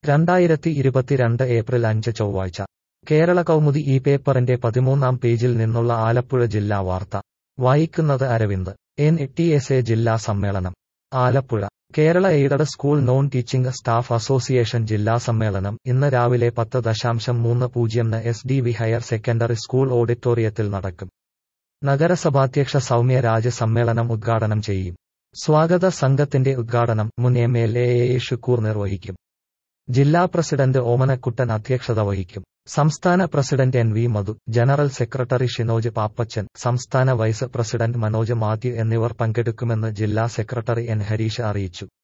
രണ്ടായിരത്തി ഇരുപത്തിരണ്ട് ഏപ്രിൽ അഞ്ച് ചൊവ്വാഴ്ച കേരള കൗമുദി ഈ പേപ്പറിന്റെ പതിമൂന്നാം പേജിൽ നിന്നുള്ള ആലപ്പുഴ ജില്ലാ വാർത്ത വായിക്കുന്നത് Aravind N T S A ജില്ലാ സമ്മേളനം Alappuzha Kerala aided school non teaching staff association ജില്ലാ സമ്മേളനം ഇന്ന് രാവിലെ പത്ത് ദശാംശം മൂന്ന് പൂജ്യംന് S D V higher secondary school ഓഡിറ്റോറിയത്തിൽ നടക്കും നഗരസഭാധ്യക്ഷ സൗമ്യ രാജ് സമ്മേളനം ഉദ്ഘാടനം ചെയ്യും സ്വാഗത സംഘത്തിന്റെ ഉദ്ഘാടനം മുൻ M L A A Shukoor നിർവഹിക്കും ജില്ലാ പ്രസിഡന്റ് ഓമനക്കുട്ടൻ അധ്യക്ഷത വഹിക്കും സംസ്ഥാന president N V Madhu general secretary Shinoj Pappachan സംസ്ഥാന വൈസ് പ്രസിഡന്റ് മനോജ് മാത്യു എന്നിവർ പങ്കെടുക്കുമെന്ന് ജില്ലാ സെക്രട്ടറി എൻ ഹരീഷ് അറിയിച്ചു